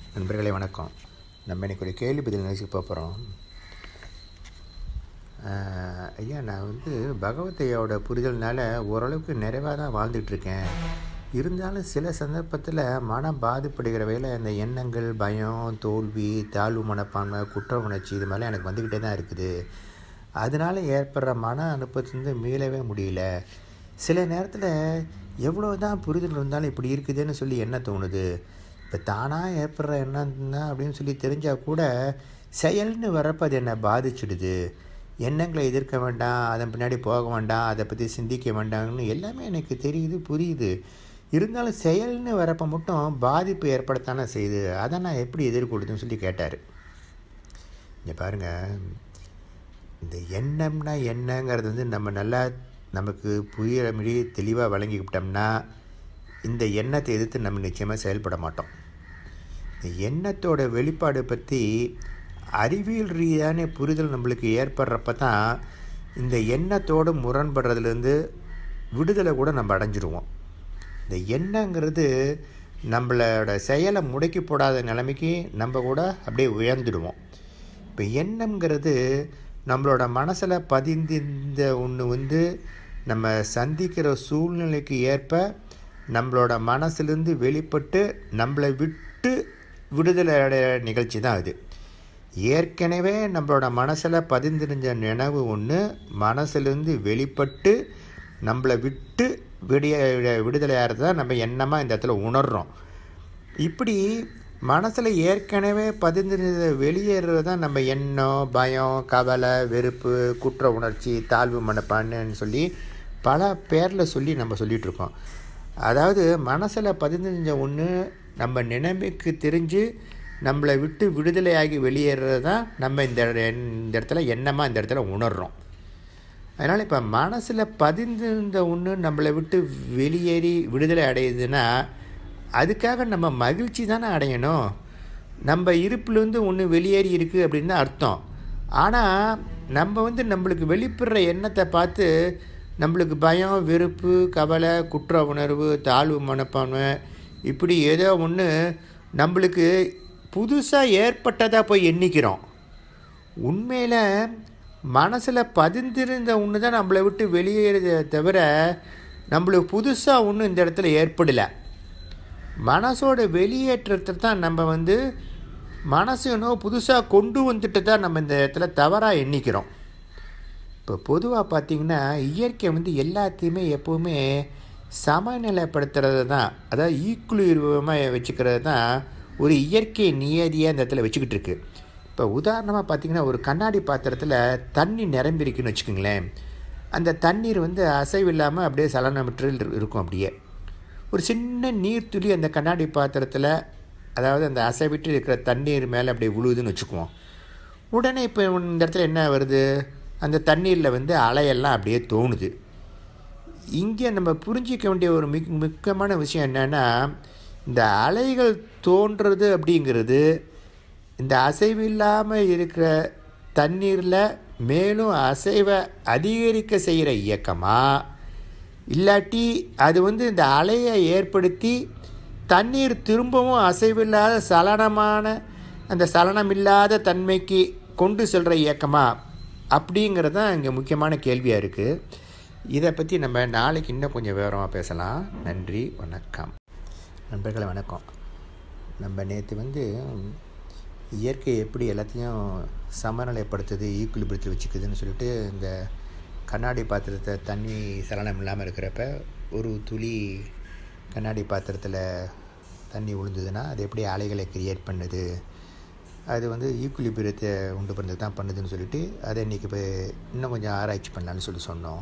நண்பர்களே வணக்கம் நம்ம இன்னைக்கு ஒரு கேள்வி பதில் நிகழ்ச்சி போகிறோம் ஐயா நான் வந்து பகவத்தையோட புரிதல்னால ஓரளவுக்கு நிறைவாக தான் வாழ்ந்துட்டுருக்கேன் இருந்தாலும் சில சந்தர்ப்பத்தில் மனம் பாதிப்படுகிற வேலை இந்த எண்ணங்கள் பயம் தோல்வி தாழ்வு மனப்பான்மை குற்ற உணர்ச்சி இது மாதிரிலாம் எனக்கு வந்துக்கிட்டே தான் இருக்குது அதனால் ஏற்படுற மன அனுப்பத்துலேருந்து மீளவே முடியல சில நேரத்தில் எவ்வளோ தான் புரிதல் இருந்தாலும் இப்படி இருக்குதுன்னு சொல்லி என்ன தோணுது இப்போ தானாக ஏற்படுற எண்ணம் தான் அப்படின்னு சொல்லி தெரிஞ்சால் கூட செயல்னு வரப்போ அது என்னை பாதிச்சிடுது எண்ணங்களை எதிர்க்க வேண்டாம் அதன் பின்னாடி போக வேண்டாம் அதை பற்றி சிந்திக்க வேண்டாம்னு எல்லாமே எனக்கு தெரியுது புரியுது இருந்தாலும் செயல்னு வரப்போ மட்டும் பாதிப்பு ஏற்படத்தானே செய்யுது அதை நான் எப்படி எதிர்கொள்ளுதுன்னு சொல்லி கேட்டார் இங்கே பாருங்கள் இந்த எண்ணம்னா என்னங்கிறது வந்து நம்ம நல்லா நமக்கு புரிகிற மாதிரி தெளிவாக வழங்கிக்கிட்டோம்னா இந்த எண்ணத்தை எதிர்த்து நம்ம நிச்சயமாக செயல்பட மாட்டோம் இந்த எண்ணத்தோட வெளிப்பாடு பற்றி அறிவியல் ரீதியான புரிதல் நம்மளுக்கு ஏற்படுறப்ப தான் இந்த எண்ணத்தோடு முரண்படுறதுலேருந்து விடுதலை கூட நம்ம அடைஞ்சிருவோம் இந்த எண்ணங்கிறது நம்மளோட செயலை முடக்கி போடாத நிலைமைக்கு நம்ம கூட அப்படியே உயர்ந்துடுவோம் இப்போ எண்ணம்ங்கிறது நம்மளோட மனசில் பதிந்திருந்த ஒன்று வந்து நம்ம சந்திக்கிற சூழ்நிலைக்கு ஏற்ப நம்மளோட மனசுலேருந்து வெளிப்பட்டு நம்மளை விட்டு விடுதலை அடைய நிகழ்ச்சி தான் அது ஏற்கனவே நம்மளோட மனசில் பதிந்திருந்த நினைவு ஒன்று மனசுலேருந்து வெளிப்பட்டு நம்மளை விட்டு விடிய விடுதலை ஆகிறது தான் நம்ம எண்ணமாக இந்த இடத்துல உணர்கிறோம் இப்படி மனசில் ஏற்கனவே பதிந்திருந்த வெளியேறது தான் நம்ம எண்ணம் பயம் கவலை வெறுப்பு குற்ற உணர்ச்சி தாழ்வு மனப்பான்னு சொல்லி பல பேரில் சொல்லி நம்ம சொல்லிகிட்ருக்கோம் அதாவது மனசில் பதிந்திருந்த ஒன்று நம்ம நினைவுக்கு தெரிஞ்சு நம்மளை விட்டு விடுதலையாகி வெளியேறது தான் நம்ம இந்த இந்த இடத்துல எண்ணமாக இந்த இடத்துல உணர்கிறோம் அதனால் இப்போ மனசில் பதிந்திருந்த ஒன்று நம்மளை விட்டு வெளியேறி விடுதலை அடையுதுன்னா அதுக்காக நம்ம மகிழ்ச்சி தானே அடையணும் நம்ம இருப்புலேருந்து ஒன்று வெளியேறி இருக்குது அப்படின்னு தான் அர்த்தம் ஆனால் நம்ம வந்து நம்மளுக்கு வெளிப்படுற எண்ணத்தை பார்த்து நம்மளுக்கு பயம் வெறுப்பு கவலை குற்ற உணர்வு தாழ்வு மனப்பான்மை இப்படி ஏதோ ஒன்று நம்மளுக்கு புதுசாக ஏற்பட்டதாக போய் எண்ணிக்கிறோம் உண்மையில் மனசில் பதிந்திருந்த ஒன்று தான் நம்மளை விட்டு வெளியேறதை தவிர நம்மளுக்கு புதுசாக ஒன்றும் இந்த இடத்துல ஏற்படலை மனசோட வெளியேற்றத்தை தான் நம்ம வந்து மனசு இன்னும் புதுசாக கொண்டு வந்துட்டு தான் நம்ம இந்த இடத்துல தவறாக எண்ணிக்கிறோம் இப்போ பொதுவாக பார்த்திங்கன்னா இயற்கை வந்து எல்லாத்தையுமே எப்போவுமே சமநிலைப்படுத்துறது தான் அதாவது ஈக்குலியமாக வச்சுக்கிறது தான் ஒரு இயற்கை நியதியாக இந்த இடத்துல வச்சுக்கிட்டு இருக்கு இப்போ உதாரணமாக பார்த்திங்கன்னா ஒரு கண்ணாடி பாத்திரத்தில் தண்ணி நிரம்பிருக்குன்னு வச்சுக்கோங்களேன் அந்த தண்ணீர் வந்து அசைவில்லாமல் அப்படியே சலனமற்றில் இருக்கும் அப்படியே ஒரு சின்ன நீர்த்துளி அந்த கண்ணாடி பாத்திரத்தில் அதாவது அந்த அசைவிட்டு இருக்கிற தண்ணீர் மேலே அப்படியே விழுதுன்னு வச்சுக்குவோம் உடனே இப்போ இந்த இடத்துல என்ன வருது அந்த தண்ணீரில் வந்து அலையெல்லாம் அப்படியே தோணுது இங்கே நம்ம புரிஞ்சிக்க வேண்டிய ஒரு மிக் முக்கியமான விஷயம் என்னென்னா இந்த அலைகள் தோன்றுறது அப்படிங்கிறது இந்த அசைவு இல்லாமல் இருக்கிற தண்ணீரில் மேலும் அசைவை அதிகரிக்க செய்கிற இயக்கமா இல்லாட்டி அது வந்து இந்த அலையை ஏற்படுத்தி தண்ணீர் திரும்பவும் அசைவில்லாத சலனமான அந்த சலனமில்லாத தன்மைக்கு கொண்டு செல்கிற இயக்கமா அப்படிங்கிறது தான் இங்கே முக்கியமான கேள்வியாக இருக்குது இதை பற்றி நம்ம நாளைக்கு இன்னும் கொஞ்சம் விவரமாக பேசலாம் நன்றி வணக்கம் நண்பர்களே வணக்கம் நம்ம நேற்று வந்து இயற்கை எப்படி எல்லாத்தையும் சமநிலைப்படுத்துது ஈக்குலிபிடத்தில் வச்சுக்குதுன்னு சொல்லிட்டு இந்த கண்ணாடி பாத்திரத்தை தண்ணி சலனம் இல்லாமல் இருக்கிறப்ப ஒரு துளி கண்ணாடி பாத்திரத்தில் தண்ணி விழுந்ததுன்னா அது எப்படி அலைகளை கிரியேட் பண்ணுது அது வந்து ஈக்குலிபிரியத்தை உண்டு பண்ணுறது தான் பண்ணுதுன்னு சொல்லிட்டு அதை இன்றைக்கி இப்போ இன்னும் கொஞ்சம் ஆராய்ச்சி பண்ணலான்னு சொல்லி சொன்னோம்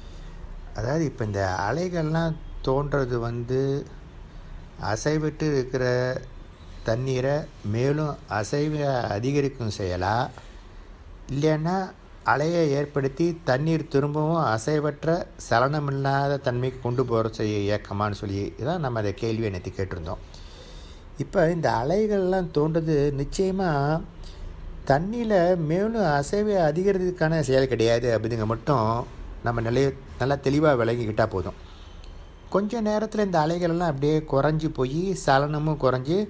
அதாவது இப்போ இந்த அலைகள்லாம் தோன்றது வந்து அசைவிட்டு இருக்கிற தண்ணீரை மேலும் அசைவை அதிகரிக்கும் செயலா இல்லைன்னா அலையை ஏற்படுத்தி தண்ணீர் திரும்பவும் அசைவற்ற சலனமில்லாத தன்மைக்கு கொண்டு போகிற செய்ய இயக்கமானு சொல்லி தான் நம்ம அதை கேள்வியை நேற்று கேட்டிருந்தோம் இப்போ இந்த அலைகள்லாம் தோன்றது நிச்சயமாக தண்ணியில் மேலும் அசைவை அதிகரிக்கிறதுக்கான செயல் கிடையாது அப்படிங்க மட்டும் நம்ம நிலைய நல்லா தெளிவாக விளங்கிக்கிட்டால் போதும் கொஞ்ச நேரத்தில் இந்த அலைகளெல்லாம் அப்படியே குறைஞ்சி போய் சலனமும் குறைஞ்சி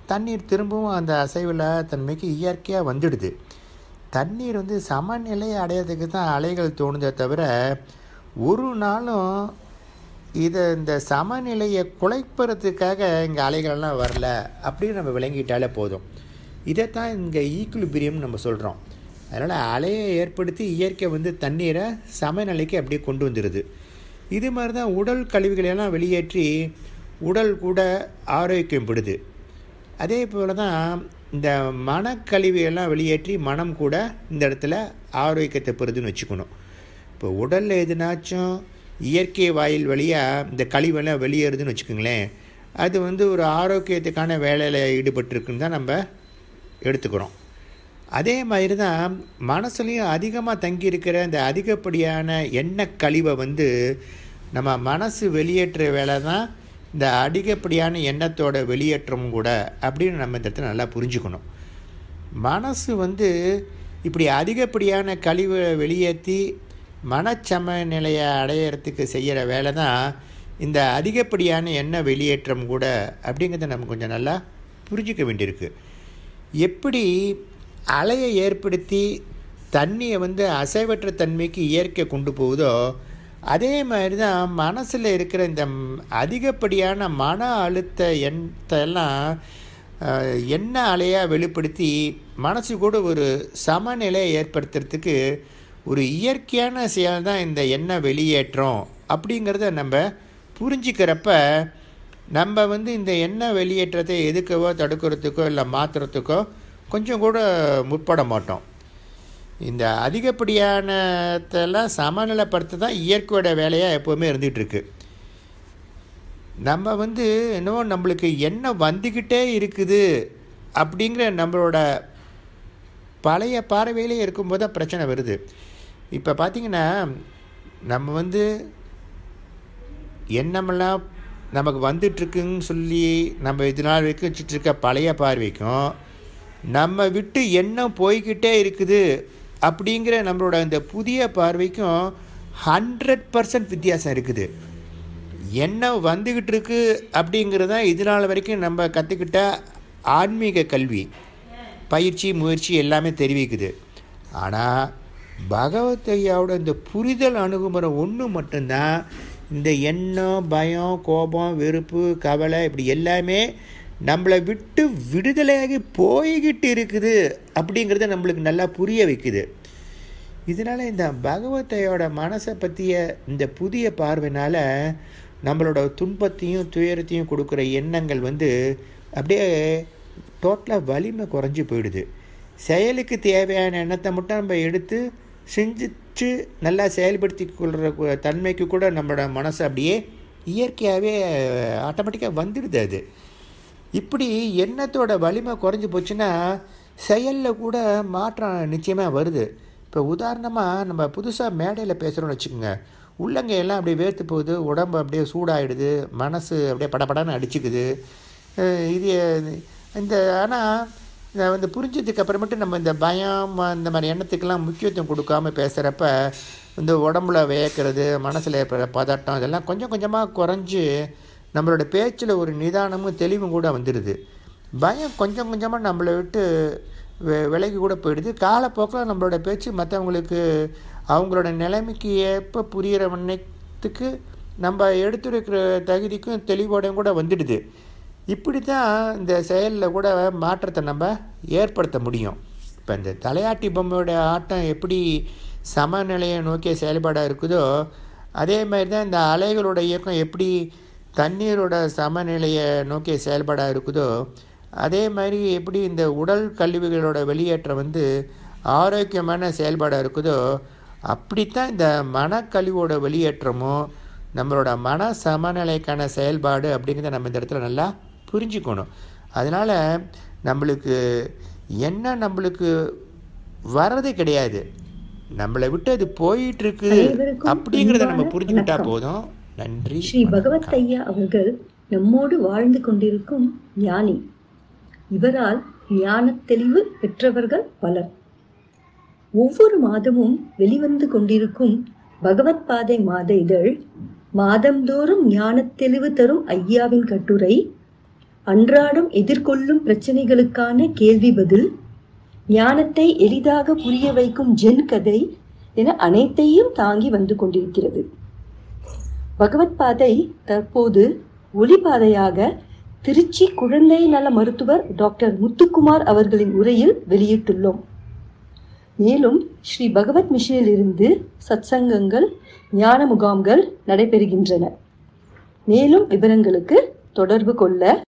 தண்ணீர் திரும்பவும் அந்த அசைவில் தன்மைக்கு இயற்கையாக வந்துடுது தண்ணீர் வந்து சமநிலையை அடையிறதுக்கு தான் அலைகள் தோணுதே தவிர ஒரு நாளும் இதை இந்த சமநிலையை குலைப்பறதுக்காக இங்கே அலைகளெல்லாம் வரல அப்படின்னு நம்ம விளங்கிட்டாலே போதும் இதைத்தான் இங்கே ஈக்குலிபிரியம் நம்ம சொல்கிறோம் அதனால் அலையை ஏற்படுத்தி இயற்கை வந்து தண்ணீரை சமநிலைக்கு அப்படியே கொண்டு வந்துடுது இது மாதிரி தான் உடல் கழிவுகளையெல்லாம் வெளியேற்றி உடல் கூட ஆரோக்கியப்படுது அதே போல் தான் இந்த மனக்கழிவையெல்லாம் வெளியேற்றி மனம் கூட இந்த இடத்துல ஆரோக்கியத்தை பெறுதுன்னு வச்சுக்கணும் இப்போ உடலில் எதுனாச்சும் இயற்கை வாயில் வழியாக இந்த கழிவெல்லாம் வெளியேறுதுன்னு வச்சுக்கோங்களேன் அது வந்து ஒரு ஆரோக்கியத்துக்கான வேலையில் ஈடுபட்டிருக்குன்னு தான் நம்ம எடுத்துக்கிறோம் அதே மாதிரி தான் மனசுலேயும் அதிகமாக தங்கியிருக்கிற இந்த அதிகப்படியான எண்ணெய் கழிவை வந்து நம்ம மனசு வெளியேற்றுற வேலை தான் இந்த அதிகப்படியான எண்ணத்தோட வெளியேற்றம் கூட அப்படின்னு நம்ம இந்த இடத்துல நல்லா புரிஞ்சுக்கணும் மனசு வந்து இப்படி அதிகப்படியான கழிவை வெளியேற்றி மனச்சமநிலையை அடையிறதுக்கு செய்கிற வேலை தான் இந்த அதிகப்படியான எண்ணெய் வெளியேற்றம் கூட அப்படிங்கிறத நம்ம கொஞ்சம் நல்லா புரிஞ்சிக்க வேண்டியிருக்கு எப்படி அலையை ஏற்படுத்தி தண்ணியை வந்து அசைவற்ற தன்மைக்கு இயற்கை கொண்டு போகுதோ அதே மாதிரி தான் மனசில் இருக்கிற இந்த அதிகப்படியான மன அழுத்த எண்ணத்தெல்லாம் எண்ணெய் அலையாக வெளிப்படுத்தி மனசு கூட ஒரு சமநிலையை ஏற்படுத்துறதுக்கு ஒரு இயற்கையான செயல் தான் இந்த எண்ணெய் வெளியேற்றம் அப்படிங்கிறத நம்ம புரிஞ்சிக்கிறப்ப நம்ம வந்து இந்த எண்ணெய் வெளியேற்றத்தை எதுக்கவோ தடுக்கிறதுக்கோ இல்லை மாற்றுறதுக்கோ கொஞ்சம் கூட முற்பட மாட்டோம் இந்த அதிகப்படியானதெல்லாம் சமநிலைப்படுத்த தான் இயற்கையோட வேலையாக எப்போவுமே இருந்துகிட்ருக்கு நம்ம வந்து என்னவோ நம்மளுக்கு எண்ணெய் வந்துக்கிட்டே இருக்குது அப்படிங்கிற நம்மளோட பழைய பார்வையிலே இருக்கும்போது தான் பிரச்சனை வருது இப்போ பார்த்திங்கன்னா நம்ம வந்து எண்ணமெல்லாம் நமக்கு வந்துட்டுருக்குன்னு சொல்லி நம்ம இது நாள் வரைக்கும் வச்சுட்ருக்க பழைய பார்வைக்கும் நம்ம விட்டு எண்ணம் போய்கிட்டே இருக்குது அப்படிங்கிற நம்மளோட இந்த புதிய பார்வைக்கும் ஹண்ட்ரட் பர்சன்ட் வித்தியாசம் இருக்குது எண்ணம் வந்துக்கிட்டு இருக்கு அப்படிங்கிறது தான் இது நாள் வரைக்கும் நம்ம கற்றுக்கிட்ட ஆன்மீக கல்வி பயிற்சி முயற்சி எல்லாமே தெரிவிக்குது ஆனால் பகவத் ஐயாவோட இந்த புரிதல் அணுகுமுறை ஒன்று மட்டும்தான் இந்த எண்ணம் பயம் கோபம் வெறுப்பு கவலை இப்படி எல்லாமே நம்மளை விட்டு விடுதலையாகி போய்கிட்டு இருக்குது அப்படிங்கிறத நம்மளுக்கு நல்லா புரிய வைக்குது இதனால் இந்த பகவத்தையோட மனசை பற்றிய இந்த புதிய பார்வைனால் நம்மளோட துன்பத்தையும் துயரத்தையும் கொடுக்குற எண்ணங்கள் வந்து அப்படியே டோட்டலாக வலிமை குறைஞ்சி போயிடுது செயலுக்கு தேவையான எண்ணத்தை மட்டும் நம்ம எடுத்து செஞ்சுட்டு நல்லா செயல்படுத்தி கொள்கிற தன்மைக்கு கூட நம்மளோட மனசு அப்படியே இயற்கையாகவே ஆட்டோமேட்டிக்காக வந்துடுது அது இப்படி எண்ணத்தோட வலிமை குறைஞ்சி போச்சுன்னா செயலில் கூட மாற்றம் நிச்சயமாக வருது இப்போ உதாரணமாக நம்ம புதுசாக மேடையில் பேசுகிறோன்னு வச்சுக்கோங்க உள்ளங்க எல்லாம் அப்படியே வேர்த்து போகுது உடம்பு அப்படியே சூடாயிடுது மனசு அப்படியே படபடன்னு அடிச்சுக்குது இது இந்த ஆனால் இதை வந்து புரிஞ்சதுக்கு அப்புறமேட்டு நம்ம இந்த பயம் இந்த மாதிரி எண்ணத்துக்கெல்லாம் முக்கியத்துவம் கொடுக்காம பேசுகிறப்ப இந்த உடம்புல வேக்கிறது மனசில் ஏற்படுற பதட்டம் இதெல்லாம் கொஞ்சம் கொஞ்சமாக குறைஞ்சி நம்மளோட பேச்சில் ஒரு நிதானமும் தெளிவும் கூட வந்துடுது பயம் கொஞ்சம் கொஞ்சமாக நம்மளை விட்டு விலகி கூட போயிடுது காலப்போக்கில் நம்மளோட பேச்சு மற்றவங்களுக்கு அவங்களோட நிலைமைக்கு ஏற்ப புரிகிற வண்ணத்துக்கு நம்ம எடுத்துரைக்கிற தகுதிக்கும் தெளிவோடையும் கூட வந்துடுது இப்படி தான் இந்த செயலில் கூட மாற்றத்தை நம்ம ஏற்படுத்த முடியும் இப்போ இந்த தலையாட்டி பொம்மையோட ஆட்டம் எப்படி சமநிலையை நோக்கிய செயல்பாடாக இருக்குதோ அதே மாதிரி தான் இந்த அலைகளோட இயக்கம் எப்படி தண்ணீரோட சமநிலையை நோக்கிய செயல்பாடாக இருக்குதோ அதே மாதிரி எப்படி இந்த உடல் கழிவுகளோட வெளியேற்றம் வந்து ஆரோக்கியமான செயல்பாடாக இருக்குதோ அப்படித்தான் இந்த மனக்கழிவோட வெளியேற்றமும் நம்மளோட மன சமநிலைக்கான செயல்பாடு அப்படிங்கிறத நம்ம இந்த இடத்துல நல்லா புரிஞ்சுக்கணும் அதனால் நம்மளுக்கு என்ன நம்மளுக்கு வர்றது கிடையாது நம்மளை விட்டு அது போயிட்டு இருக்கு அப்படிங்கிறத நம்ம புரிஞ்சுக்கிட்டா போதும் நன்றி ஸ்ரீ பகவத் ஐயா அவர்கள் நம்மோடு வாழ்ந்து கொண்டிருக்கும் ஞானி இவரால் ஞான தெளிவு பெற்றவர்கள் பலர் ஒவ்வொரு மாதமும் வெளிவந்து கொண்டிருக்கும் பகவத் பாதை மாத இதழ் மாதந்தோறும் ஞான தெளிவு தரும் ஐயாவின் கட்டுரை அன்றாடம் எதிர்கொள்ளும் பிரச்சனைகளுக்கான கேள்வி பதில் ஞானத்தை எளிதாக புரிய வைக்கும் ஜென் கதை என அனைத்தையும் தாங்கி வந்து கொண்டிருக்கிறது பகவத் பாதை தற்போது ஒளிபாதையாக திருச்சி குழந்தை நல மருத்துவர் டாக்டர் முத்துக்குமார் அவர்களின் உரையில் வெளியிட்டுள்ளோம் மேலும் ஸ்ரீ பகவத் மிஷனில் இருந்து சத்சங்கங்கள் ஞான முகாம்கள் நடைபெறுகின்றன மேலும் விவரங்களுக்கு தொடர்பு கொள்ள